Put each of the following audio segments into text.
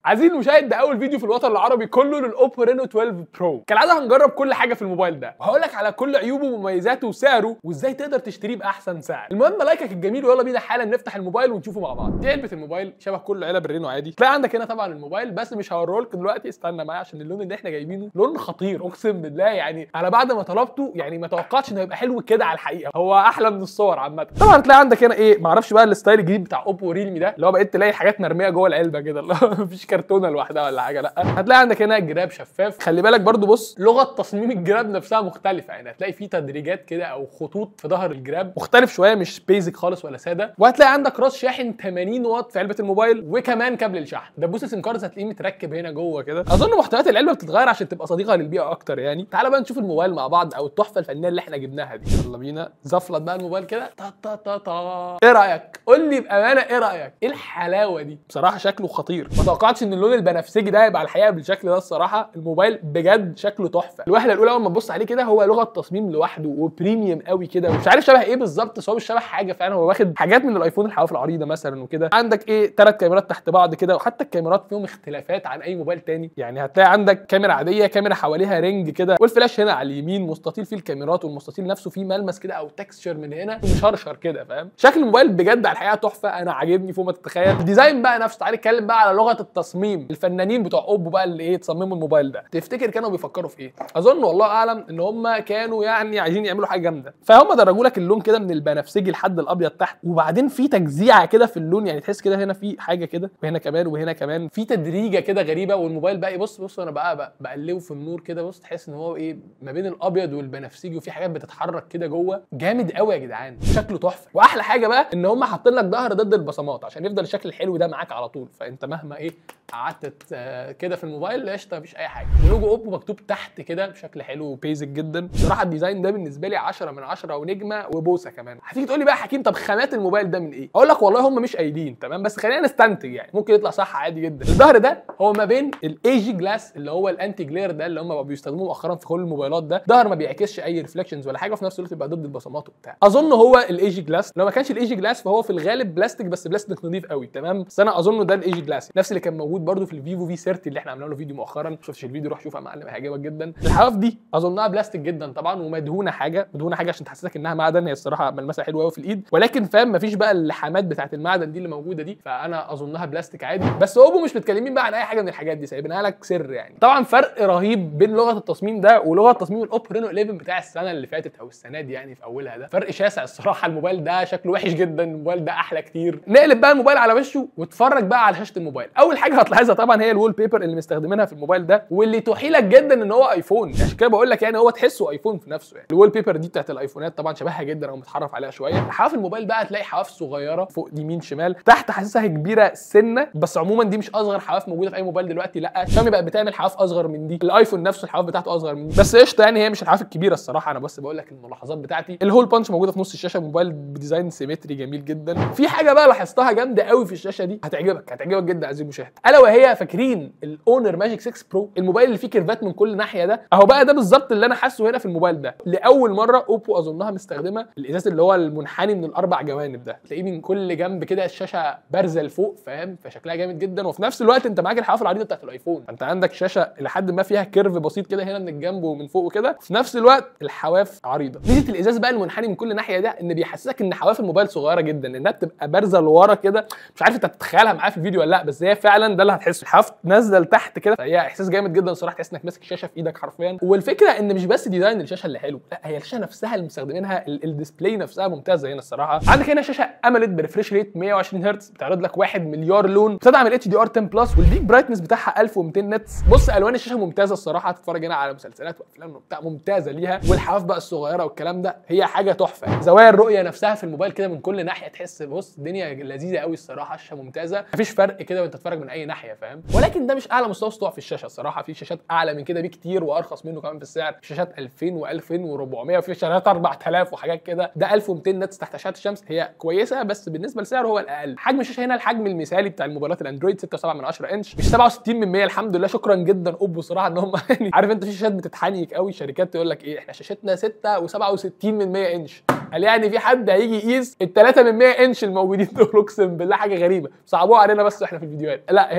عايزين المشاهد ده اول فيديو في الوطن العربي كله للاوبو رينو 12 برو كالعاده هنجرب كل حاجه في الموبايل ده وهقول لك على كل عيوبه ومميزاته وسعره وازاي تقدر تشتريه باحسن سعر المهم لايكك الجميل ويلا بينا حالا نفتح الموبايل ونشوفه مع بعض دي علبه الموبايل شبه كل علب الرينو عادي تلاقي عندك هنا طبعا الموبايل بس مش هوريه لك دلوقتي استنى معايا عشان اللون اللي احنا جايبينه لون خطير اقسم بالله يعني انا بعد ما طلبته يعني ما توقعتش انه يبقى حلو كده على الحقيقه هو احلى من الصور عامه طبعا تلاقي عندك هنا ايه معرفش بقى الستايل الجديد بتاع اوبو ريلمي ده اللي هو بقيت تلاقي حاجات مرميه جوه العلبه كده اللي هو مفيش كرتونه لوحدها ولا حاجه لا هتلاقي عندك هنا جراب شفاف خلي بالك برضو بص لغه تصميم الجراب نفسها مختلفه يعني هتلاقي في تدريجات كده او خطوط في ظهر الجراب مختلف شويه مش بيزك خالص ولا ساده وهتلاقي عندك راس شاحن 80 واط في علبه الموبايل وكمان كابل الشحن دبوس السيم كارد هتلاقيه متركب هنا جوه كده اظن محتويات العلبه بتتغير عشان تبقى صديقه للبيئه اكتر يعني تعال بقى نشوف الموبايل مع بعض او التحفه الفنيه اللي احنا جبناها دي يلا بينا زفلت بقى الموبايل كده تا تا تا تا ايه رايك قول لي بامانه ايه رايك ايه الحلاوه دي بصراحه شكله خطير ما توقعتش ان اللون البنفسجي ده يبقى على الحقيقه بالشكل ده الصراحه الموبايل بجد شكله تحفه الوهله الاولى اول ما تبص عليه كده هو لغه تصميم لوحده وبريميوم قوي كده ومش عارف شبه ايه بالظبط بس هو مش شبه حاجه فعلا هو واخد حاجات من الايفون الحواف العريضه مثلا وكده عندك ايه ثلاث كاميرات تحت بعض كده وحتى الكاميرات فيهم اختلافات عن اي موبايل تاني يعني هتلاقي عندك كاميرا عاديه كاميرا حواليها رينج كده والفلاش هنا على اليمين مستطيل فيه الكاميرات والمستطيل نفسه فيه ملمس كده او تكستشر من هنا ومشرشر كده فاهم شكل الموبايل بجد على الحقيقه تحفه انا عاجبني فوق ما تتخيل الديزاين بقى نفسه تعالى نتكلم بقى على لغه التصميم الفنانين بتوع اوبو بقى اللي ايه تصمموا الموبايل ده تفتكر كانوا بيفكروا في ايه اظن والله اعلم ان هم كانوا يعني عايزين يعملوا حاجه جامده فهم درجوا لك اللون كده من البنفسجي لحد الابيض تحت وبعدين في تجزيعه كده في اللون يعني تحس كده هنا في حاجه كده وهنا كمان وهنا كمان في تدريجه كده غريبه والموبايل بقى بص بص انا بقى, بقى بقلبه في النور كده بص تحس ان هو ايه ما بين الابيض والبنفسجي وفي حاجات بتتحرك كده جوه جامد قوي يا جدعان شكله تحفه واحلى حاجه بقى ان هم حاطين لك ظهر ضد البصمات عشان يفضل الشكل الحلو ده معاك على طول فانت مهما ايه قعدت كده في الموبايل قشطه مفيش اي حاجه ولوجو اوبو مكتوب تحت كده بشكل حلو وبيزك جدا بصراحه الديزاين ده بالنسبه لي 10 من 10 ونجمه وبوسه كمان هتيجي تقول لي بقى حكيم طب خامات الموبايل ده من ايه اقول لك والله هم مش قايلين تمام بس خلينا نستنتج يعني ممكن يطلع صح عادي جدا الظهر ده هو ما بين الاي جي جلاس اللي هو الانتي جلير ده اللي هم بيستخدموه مؤخرا في كل الموبايلات ده ظهر ما بيعكسش اي ريفلكشنز ولا حاجه وفي نفس الوقت بيبقى ضد البصمات وبتاع اظن هو الاي جي جلاس لو ما كانش الاي جي جلاس فهو في الغالب بلاستيك بس بلاستيك نظيف قوي تمام بس انا اظن ده الاي جي جلاس نفس اللي كان موجود برده في الفيفو في 30 اللي احنا عملنا له فيديو مؤخرا ما شفتش الفيديو روح شوفها يا معلم هيعجبك جدا الحواف دي اظنها بلاستيك جدا طبعا ومدهونه حاجه مدهونه حاجه عشان تحسسك انها معدن هي الصراحه ملمسها حلو قوي في الايد ولكن فاهم مفيش بقى اللحامات بتاعت المعدن دي اللي موجوده دي فانا اظنها بلاستيك عادي بس اوبو مش متكلمين بقى عن اي حاجه من الحاجات دي سايبينها لك سر يعني طبعا فرق رهيب بين لغه التصميم ده ولغه تصميم الاوبو رينو 11 بتاع السنه اللي فاتت او السنه دي يعني في اولها ده فرق شاسع الصراحه الموبايل ده شكله وحش جدا الموبايل ده احلى كتير نقلب بقى الموبايل على وشه واتفرج بقى على شاشه الموبايل اول حاجه هتلاحظها طبعا هي الوول بيبر اللي مستخدمينها في الموبايل ده واللي توحيلك جدا ان هو ايفون عشان كده بقول لك يعني هو تحسه ايفون في نفسه يعني الوول بيبر دي بتاعت الايفونات طبعا شبهها جدا او متحرف عليها شويه حواف الموبايل بقى هتلاقي حواف صغيره فوق يمين شمال تحت حاسسها كبيره سنه بس عموما دي مش اصغر حواف موجوده في اي موبايل دلوقتي لا شاومي بقى بتعمل حواف اصغر من دي الايفون نفسه الحواف بتاعته اصغر من دي بس قشطه يعني هي مش الحواف الكبيره الصراحه انا بس بقول لك الملاحظات بتاعتي الهول بانش موجوده في نص الشاشه موبايل بديزاين سيمتري جميل جدا في حاجه بقى لاحظتها جامده قوي في الشاشه دي هتعجبك هتعجبك جدا عزيزي المشاهد الا وهي فاكرين الاونر ماجيك 6 برو الموبايل اللي فيه كيرفات من كل ناحيه ده اهو بقى ده بالظبط اللي انا حاسه هنا في الموبايل ده لاول مره اوبو اظنها مستخدمه الازاز اللي هو المنحني من الاربع جوانب ده تلاقيه من كل جنب كده الشاشه بارزه لفوق فاهم فشكلها جامد جدا وفي نفس الوقت انت معاك الحواف العريضه بتاعت الايفون انت عندك شاشه لحد ما فيها كيرف بسيط كده هنا من الجنب ومن فوق وكده في نفس الوقت الحواف عريضه ميزه الازاز بقى المنحني من كل ناحيه ده ان بيحسسك ان حواف الموبايل صغيره جدا انها بتبقى بارزه لورا كده مش عارف انت تتخيلها معايا في الفيديو ولا لا بس هي فعلا ده اللي هتحسه الحواف نازله لتحت كده فهي احساس جامد جدا الصراحه تحس انك ماسك الشاشه في ايدك حرفيا والفكره ان مش بس ديزاين الشاشه اللي حلو لا هي الشاشه نفسها اللي مستخدمينها الديسبلاي نفسها ممتازه هنا الصراحه عندك هنا شاشه اموليد بريفريش ريت 120 هرتز بتعرض لك 1 مليار لون بتدعم الاتش دي ار 10 بلس والبيك برايتنس بتاعها 1200 نتس بص الوان الشاشه ممتازه الصراحه هتتفرج هنا على مسلسلات وافلام وبتاع ممتازه ليها والحواف بقى الصغيره والكلام ده هي حاجه تحفه زوايا الرؤيه نفسها في الموبايل كده من كل ناحيه تحس بص الدنيا لذيذه قوي الصراحه الشاشه ممتازه مفيش فرق كده وانت تتفرج من اي ناحيه فاهم ولكن ده مش اعلى مستوى سطوع في الشاشه الصراحه في شاشات اعلى من كده بكتير وارخص منه كمان في السعر شاشات 2000 و2400 وفي شاشات 4000 وحاجات كده ده 1200 نتس تحت اشعه الشمس هي كويسه بس بالنسبه لسعره هو الاقل حجم الشاشه هنا الحجم المثالي بتاع الموبايلات الاندرويد 6.7 من 10 انش مش 67 من 100 الحمد لله شكرا جدا اوبو صراحه ان هم يعني عارف انت في شاشات بتتحنيك قوي شركات تقول لك ايه احنا شاشتنا 6 و67 من 100 انش قال يعني في حد هيجي يقيس ال 3 من 100 انش الموجودين دول اقسم بالله حاجه غريبه صعبوها علينا بس احنا في الفيديوهات لا هنا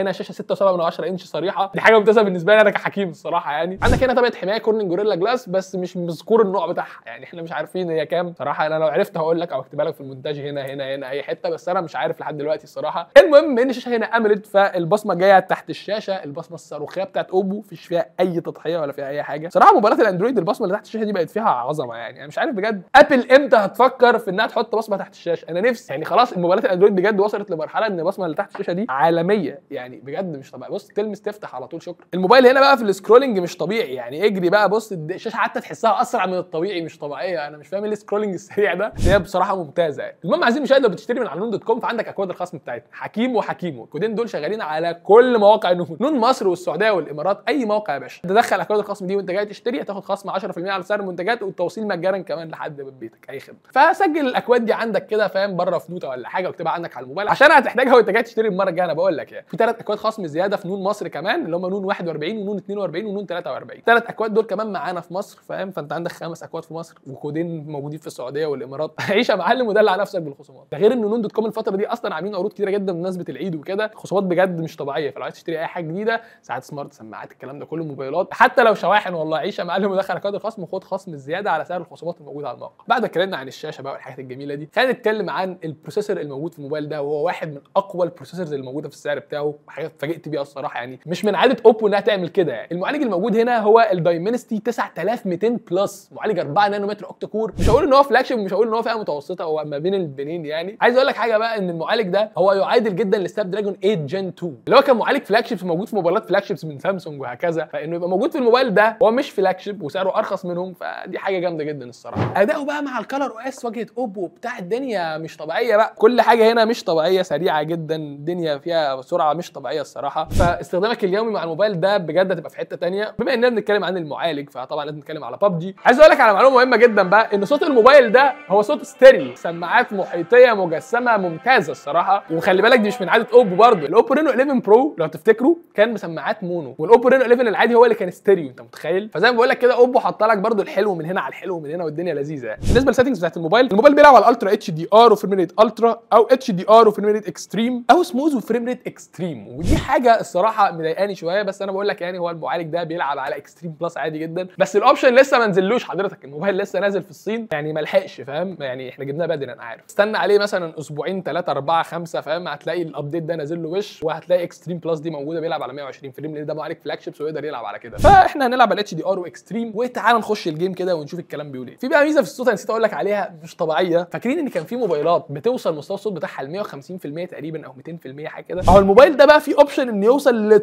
هنا شاشه 6.7 من 10 انش صريحه دي حاجه ممتازه بالنسبه لي انا كحكيم الصراحه يعني عندك هنا طبقه حمايه كورنينج جوريلا جلاس بس مش مذكور النوع بتاعها يعني احنا مش عارفين هي كام صراحه انا لو عرفت هقول لك او اكتبها لك في المونتاج هنا هنا هنا اي حته بس انا مش عارف لحد دلوقتي الصراحه المهم ان الشاشه هنا اموليد فالبصمه جايه تحت الشاشه البصمه الصاروخيه بتاعت اوبو مفيش فيها اي تضحيه ولا فيها اي حاجه صراحه موبايلات الاندرويد البصمه اللي تحت الشاشه دي بقت فيها عظمه يعني انا مش عارف بجد ابل امتى هتفكر في انها تحط بصمه تحت الشاشه انا نفسي يعني خلاص الموبايلات الاندرويد بجد وصلت لمرحله ان البصمه اللي تحت الشاشه دي عالميه يعني بجد مش طبيعي بص تلمس تفتح على طول شكرا الموبايل هنا بقى في السكرولنج مش طبيعي يعني اجري بقى بص الشاشه حتى تحسها اسرع من الطبيعي مش طبيعيه انا مش فاهم ايه السكرولنج السريع ده هي بصراحه ممتازه يعني المهم عايزين مشاهد لو بتشتري من على نون دوت كوم فعندك اكواد الخصم بتاعتنا حكيم وحكيمو الكودين دول شغالين على كل مواقع نون نون مصر والسعوديه والامارات اي موقع يا باشا تدخل اكواد الخصم دي وانت جاي تشتري هتاخد خصم 10% على سعر المنتجات والتوصيل مجانا كمان لحد باب بيتك اي خدمه فسجل الاكواد دي عندك كده فاهم بره في نوته ولا حاجه واكتبها عندك على الموبايل عشان هتحتاجها وانت جاي تشتري المره الجايه انا بقول لك يعني في ثلاث اكواد خصم زياده في نون مصر كمان اللي هم نون 41 ونون 42 ونون 43 ثلاث اكواد دول كمان معانا في مصر فاهم فانت عندك خمس اكواد في مصر وكودين موجودين في السعوديه والامارات عيش يا معلم ودلع نفسك بالخصومات ده غير ان نون دوت كوم الفتره دي اصلا عاملين عروض كتيره جدا بمناسبه العيد وكده خصومات بجد مش طبيعيه فلو عايز تشتري اي حاجه جديده ساعات سمارت سماعات الكلام ده كله موبايلات حتى لو شواحن والله عيش يا معلم ودخل اكواد الخصم وخد خصم زياده على سعر الخصومات الموجوده على الموقع بعد ما اتكلمنا عن الشاشه بقى والحاجات الجميله دي خلينا نتكلم عن البروسيسور الموجود في الموبايل ده وهو واحد من اقوى البروسيسورز الموجوده في السعر بتاعه حاجه اتفاجئت بيها الصراحه يعني مش من عاده اوبو انها تعمل كده يعني المعالج الموجود هنا هو الدايمنستي 9200 بلس معالج 4 نانومتر اوكتا كور مش هقول ان هو فلاج شيب ومش هقول ان هو فئه متوسطه هو ما بين البنين يعني عايز اقول لك حاجه بقى ان المعالج ده هو يعادل جدا للسناب دراجون 8 جن 2 اللي هو كان معالج فلاج شيب موجود في موبايلات فلاج شيبس من سامسونج وهكذا فانه يبقى موجود في الموبايل ده هو مش فلاج شيب وسعره ارخص منهم فدي حاجه جامده جدا الصراحه اداؤه بقى مع الكالر او اس واجهه اوبو بتاع الدنيا مش طبيعيه بقى كل حاجه هنا مش طبيعيه سريعه جدا الدنيا فيها سرعه مش طبيعيه الصراحه فاستخدامك اليومي مع الموبايل ده بجد هتبقى في حته تانية بما اننا بنتكلم عن المعالج فطبعا لازم نتكلم على ببجي عايز اقول لك على معلومه مهمه جدا بقى ان صوت الموبايل ده هو صوت ستيريو سماعات محيطيه مجسمه ممتازه الصراحه وخلي بالك دي مش من عاده اوبو برضه الاوبو رينو 11 برو لو تفتكروا كان بسماعات مونو والاوبو رينو 11 العادي هو اللي كان ستيريو انت متخيل فزي ما بقول لك كده اوبو حاطه لك برضه الحلو من هنا على الحلو من هنا والدنيا لذيذه يعني بالنسبه للسيتنجز بتاعت الموبايل الموبايل بيلعب على الالترا اتش دي ار وفريم ريت الترا او اتش دي ار وفريم ريت اكستريم او سموز وفريم ريت اكستريم ودي حاجه الصراحه مضايقاني شويه بس انا بقول لك يعني هو المعالج ده بيلعب على اكستريم بلس عادي جدا بس الاوبشن لسه ما نزلوش حضرتك الموبايل لسه نازل في الصين يعني ما لحقش فاهم يعني احنا جبناه بدري انا عارف استنى عليه مثلا اسبوعين ثلاثه اربعه خمسه فاهم هتلاقي الابديت ده نازل له وش وهتلاقي اكستريم بلس دي موجوده بيلعب على 120 فريم لان ده معالج فلاج شيبس ويقدر يلعب على كده فاحنا هنلعب على اتش دي ار واكستريم وتعالى نخش الجيم كده ونشوف الكلام بيقول ايه في بقى ميزه في الصوت انا نسيت اقول لك عليها مش طبيعيه فاكرين ان كان في موبايلات بتوصل مستوى الصوت بتاعها ل 150% تقريبا او 200% حاجه كده اهو الموبايل ده بقى فيه اوبشن انه يوصل ل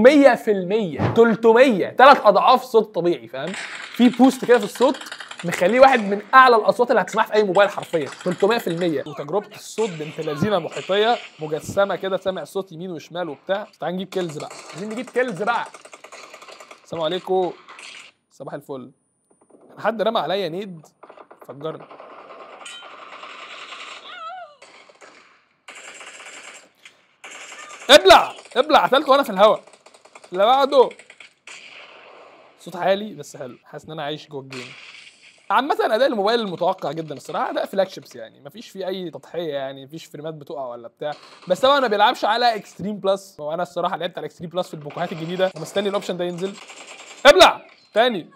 300% 300 ثلاث اضعاف الصوت الطبيعي فاهم في بوست كده في الصوت مخليه واحد من اعلى الاصوات اللي هتسمعها في اي موبايل حرفيا 300% وتجربه الصوت بنت لذينه محيطيه مجسمه كده سامع الصوت يمين وشمال وبتاع تعال نجيب كيلز بقى عايزين نجيب كيلز بقى السلام عليكم صباح الفل حد رمى عليا نيد فجرني ابلع ابلع قتلت وانا في الهواء اللي بعده صوت عالي بس حلو حاسس ان انا عايش جوه الجيم عامة اداء الموبايل المتوقع جدا الصراحة اداء فلاج شيبس يعني مفيش فيه اي تضحية يعني مفيش فريمات بتقع ولا بتاع بس طبعا ما بيلعبش على اكستريم بلس وانا الصراحة لعبت على اكستريم بلس في البوكوهات الجديدة ومستني الاوبشن ده ينزل ابلع تاني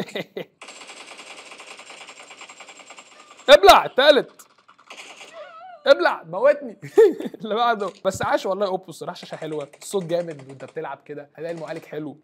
ابلع التالت ابلع موتني اللي بعده بس عاش والله اوبو الصراحه شاشه حلوه الصوت جامد وانت بتلعب كده اداء المعالج حلو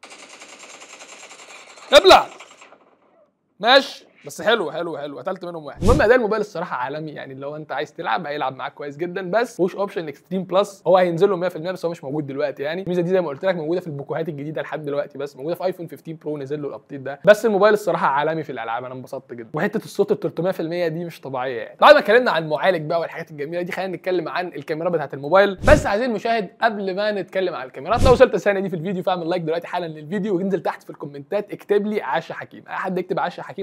ابلع ماشي بس حلو حلو حلو قتلت منهم واحد المهم اداء الموبايل الصراحه عالمي يعني لو انت عايز تلعب هيلعب معاك كويس جدا بس مفيهوش اوبشن اكستريم بلس هو هينزل له 100% بس هو مش موجود دلوقتي يعني الميزه دي زي ما قلت لك موجوده في البوكوهات الجديده لحد دلوقتي بس موجوده في ايفون 15 برو نزل له الابديت ده بس الموبايل الصراحه عالمي في الالعاب انا انبسطت جدا وحته الصوت ال 300% دي مش طبيعيه يعني بعد ما اتكلمنا عن المعالج بقى والحاجات الجميله دي خلينا نتكلم عن الكاميرا بتاعت الموبايل بس عايزين المشاهد قبل ما نتكلم عن الكاميرات لو وصلت الثانيه دي في الفيديو فاعمل لايك دلوقتي حالا للفيديو وانزل تحت في الكومنتات اكتب لي عاشه حكيم اي حد يكتب عاشه حكيم هعرف انه وصل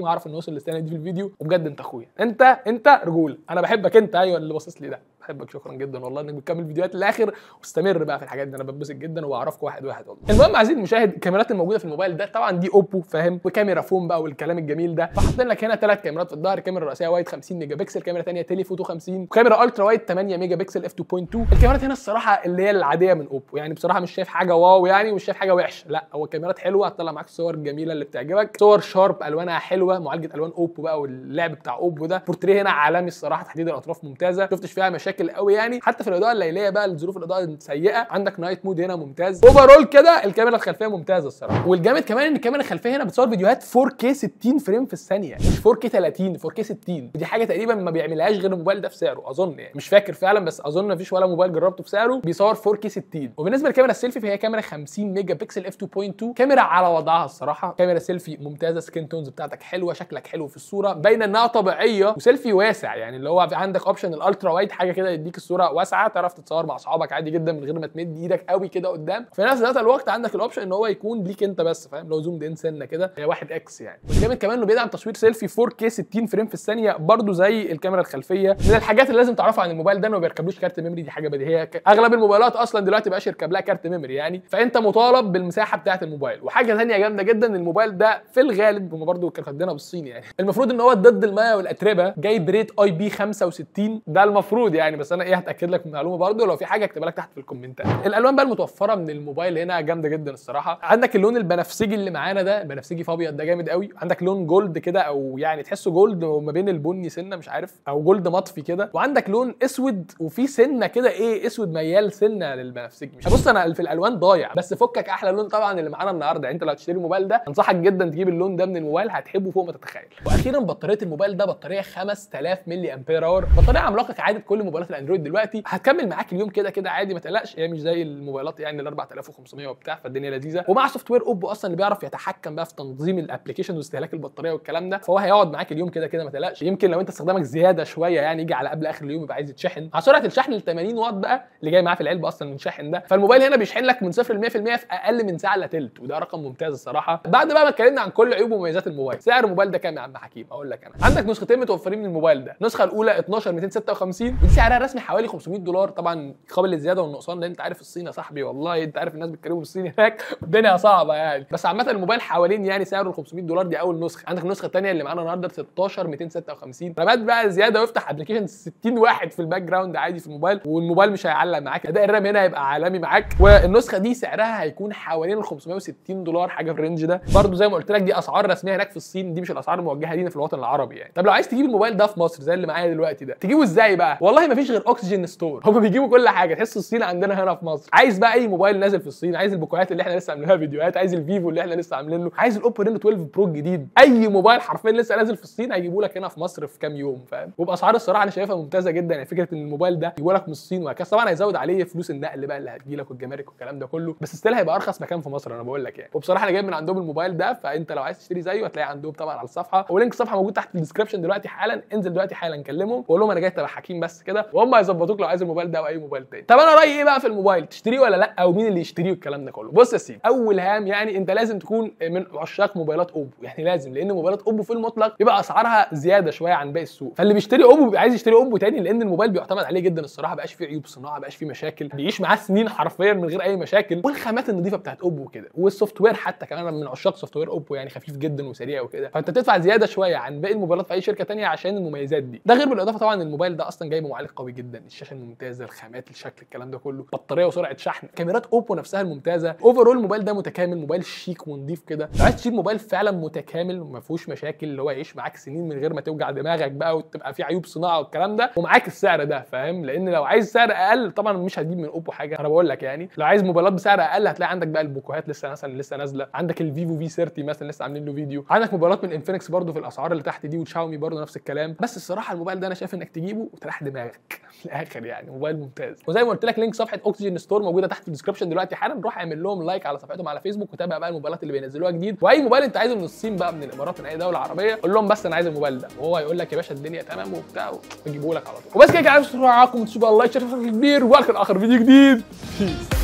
وصل للسنه دي في الفيديو وبجد انت اخويا انت انت رجوله انا بحبك انت ايوه اللي باصص لي ده بحبك شكرا جدا والله انك بتكمل فيديوهات للاخر واستمر بقى في الحاجات دي انا بتبسط جدا وبعرفك واحد واحد والله المهم عزيزي المشاهد الكاميرات الموجوده في الموبايل ده طبعا دي اوبو فاهم وكاميرا فون بقى والكلام الجميل ده فحاطين لك هنا ثلاث كاميرات في الظهر كاميرا رئيسيه وايد 50 ميجا بكسل كاميرا ثانيه تيلي فوتو 50 وكاميرا الترا وايد 8 ميجا بكسل اف 2.2 الكاميرات هنا الصراحه اللي هي العاديه من اوبو يعني بصراحه مش شايف حاجه واو يعني ومش شايف حاجه وحشه لا هو كاميرات حلوه هتطلع معاك الصور الجميله اللي بتعجبك صور شارب الوانها حلوه معالجه الوان اوبو بقى واللعب بتاع اوبو ده بورتريه هنا عالمي الصراحه تحديد الاطراف ممتازه شفتش فيها مشاكل قوي يعني حتى في الاضاءه الليليه بقى الظروف الاضاءه السيئه عندك نايت مود هنا ممتاز اوفرول كده الكاميرا الخلفيه ممتازه الصراحه والجامد كمان ان الكاميرا الخلفيه هنا بتصور فيديوهات 4K 60 فريم في الثانيه مش 4K 30 4K 60 ودي حاجه تقريبا ما بيعملهاش غير الموبايل ده في سعره اظن يعني مش فاكر فعلا بس اظن مفيش ولا موبايل جربته في سعره بيصور 4K 60 وبالنسبه للكاميرا السيلفي فهي كاميرا 50 ميجا بكسل اف 2.2 كاميرا على وضعها الصراحه كاميرا سيلفي ممتازه سكين تونز بتاعتك حلوه شكلك حلو في الصوره باينه انها طبيعيه وسيلفي واسع يعني اللي هو عندك اوبشن الالترا وايد حاجه كده يديك الصوره واسعه تعرف تتصور مع اصحابك عادي جدا من غير ما تمد ايدك قوي كده قدام في نفس ذات الوقت عندك الاوبشن ان هو يكون ليك انت بس فاهم لو زومد ان سنه كده هي 1 اكس يعني والجامد كمان انه بيدعم تصوير سيلفي 4K 60 فريم في الثانيه برده زي الكاميرا الخلفيه من الحاجات اللي لازم تعرفها عن الموبايل ده انه ما بيركبلوش كارت ميموري دي حاجه بديهيه اغلب الموبايلات اصلا دلوقتي بقاش يركب لها كارت ميموري يعني فانت مطالب بالمساحه بتاعه الموبايل وحاجه ثانيه جامده جدا الموبايل ده في الغالب هم برده كانوا خدينها بالصين يعني المفروض ان هو ضد الماء والاتربه جاي بريت اي بي 65 ده المفروض يعني بس انا ايه هتاكد لك من المعلومه برده لو في حاجه اكتبها لك تحت في الكومنتات الالوان بقى المتوفره من الموبايل هنا جامده جدا الصراحه عندك اللون البنفسجي اللي معانا ده البنفسجي في ابيض ده جامد قوي عندك لون جولد كده او يعني تحسه جولد وما بين البني سنه مش عارف او جولد مطفي كده وعندك لون اسود وفي سنه كده ايه اسود ميال سنه للبنفسجي مش بص انا في الالوان ضايع بس فكك احلى لون طبعا اللي معانا النهارده يعني انت لو هتشتري الموبايل ده انصحك جدا تجيب اللون ده من الموبايل هتحبه فوق ما تتخيل واخيرا بطاريه الموبايل ده بطاريه 5000 ملي امبير اور بطاريه عملاقه كعاده كل موبايلات الاندرويد دلوقتي هتكمل معاك اليوم كده كده عادي ما تقلقش هي مش زي الموبايلات يعني ال 4500 وبتاع فالدنيا لذيذه ومع سوفت وير اوبو اصلا اللي بيعرف يتحكم بقى في تنظيم الابلكيشن واستهلاك البطاريه والكلام ده فهو هيقعد معاك اليوم كده كده ما تقلقش يمكن لو انت استخدامك زياده شويه يعني يجي على قبل اخر اليوم يبقى عايز يتشحن على سرعه الشحن ال 80 واط بقى اللي جاي معاه في العلبه اصلا من شاحن ده فالموبايل هنا بيشحن لك من 0 ل 100% في اقل من ساعه الا تلت وده رقم ممتاز الصراحه بعد بقى ما اتكلمنا عن كل عيوب ومميزات الموبايل سعر الموبايل ده كام يا عم حكيم اقول لك انا عندك نسختين متوفرين من الموبايل ده النسخه الاولى 12 256 ودي سعرها الرسمي حوالي 500 دولار طبعا قابل للزياده والنقصان لان انت عارف الصين يا صاحبي والله انت عارف الناس بيتكلموا بالصيني هناك الدنيا صعبه يعني بس عامه الموبايل حوالين يعني سعره ال 500 دولار دي اول نسخه عندك النسخه الثانيه اللي معانا النهارده 16 256 رامات بقى زياده وافتح ابلكيشن 60 واحد في الباك جراوند عادي في الموبايل والموبايل مش هيعلق معاك اداء الرام هنا هيبقى عالمي معاك والنسخه دي سعرها هيكون حوالين ال 560 دولار حاجه في الرينج ده برده زي ما قلت لك دي اسعار رسميه هناك في الصين دي مش الاسعار الموجهه لينا في الوطن العربي يعني طب لو عايز تجيب الموبايل ده في مصر زي اللي معايا دلوقتي ده تجيبه ازاي بقى والله مفيش غير اوكسجين ستور هم بيجيبوا كل حاجه تحس الصين عندنا هنا في مصر عايز بقى اي موبايل نازل في الصين عايز البوكوهات اللي احنا لسه عاملين لها فيديوهات عايز الفيفو اللي احنا لسه عاملين له عايز الاوبو رينو 12 برو الجديد اي موبايل حرفيا لسه نازل في الصين هيجيبوا لك هنا في مصر في كام يوم فاهم وباسعار الصراحه انا شايفها ممتازه جدا يعني فكره ان الموبايل ده يجيبوا لك من الصين وهكذا طبعا هيزود عليه فلوس النقل بقى اللي هتجي لك والجمارك والكلام ده كله بس ستيل هيبقى ارخص مكان في مصر انا بقول لك يعني وبصراحه انا جايب من عندهم الموبايل ده فانت لو عايز تشتري زيه هتلاقي عندهم طبعا على الصفحه ولينك الصفحه موجود تحت في الديسكربشن دلوقتي حالا انزل دلوقتي حالا كلمهم وقول لهم انا جاي تبع حكيم بس كده وهم هيظبطوك لو عايز الموبايل ده او اي موبايل تاني طب انا رايي ايه بقى في الموبايل تشتريه ولا لا او مين اللي يشتريه والكلام ده كله بص يا سيدي اول هام يعني انت لازم تكون من عشاق موبايلات اوبو يعني لازم لان موبايلات اوبو في المطلق بيبقى اسعارها زياده شويه عن باقي السوق فاللي بيشتري اوبو بيبقى عايز يشتري اوبو تاني لان الموبايل بيعتمد عليه جدا الصراحه بقاش فيه عيوب صناعه بقاش فيه مشاكل بيعيش معاه سنين حرفيا من غير اي مشاكل والخامات النظيفه بتاعت اوبو كده والسوفت وير حتى كمان أنا من عشاق سوفت وير اوبو يعني خفيف جدا وسريع وكده فانت بتدفع زياده شويه عن باقي الموبايلات في اي شركه تانية عشان المميزات دي ده غير بالاضافه طبعا الموبايل ده اصلا جاي بمعالج قوي جدا الشاشه الممتازه الخامات الشكل الكلام ده كله بطاريه وسرعه شحن كاميرات اوبو نفسها الممتازه اوفرول الموبايل ده متكامل موبايل شيك ونضيف كده لو عايز تشتري موبايل فعلا متكامل وما فيهوش مشاكل اللي هو يعيش معاك سنين من غير ما توجع دماغك بقى وتبقى فيه عيوب صناعه والكلام ده ومعاك السعر ده فاهم لان لو عايز سعر اقل طبعا مش هتجيب من اوبو حاجه انا بقول لك يعني لو عايز موبايلات بسعر اقل هتلاقي عندك بقى البوكوهات لسه مثلا لسه نازله عندك الفيفو في 30 مثلا لسه عاملين له فيديو عندك موبايلات من انفينكس برضو في الاسعار اللي تحت دي وشاومي برضو نفس الكلام بس الصراحه الموبايل ده انا شايف انك تجيبه وتريح دماغك الاخر يعني موبايل ممتاز وزي ما قلت لك لينك صفحه اوكسجين ستور موجوده تحت في الديسكربشن دلوقتي حالا روح اعمل لهم لايك على صفحتهم على فيسبوك وتابع بقى الموبايلات اللي بينزلوها جديد واي موبايل انت عايزه من الصين بقى من الامارات من اي دوله عربيه قول لهم بس انا عايز الموبايل ده وهو هيقول لك يا باشا الدنيا تمام وبتاع ويجيبوه لك على طول وبس كده كده عايز معاكم تشوفوا الله يشرفك كبير والكم اخر فيديو جديد Peace.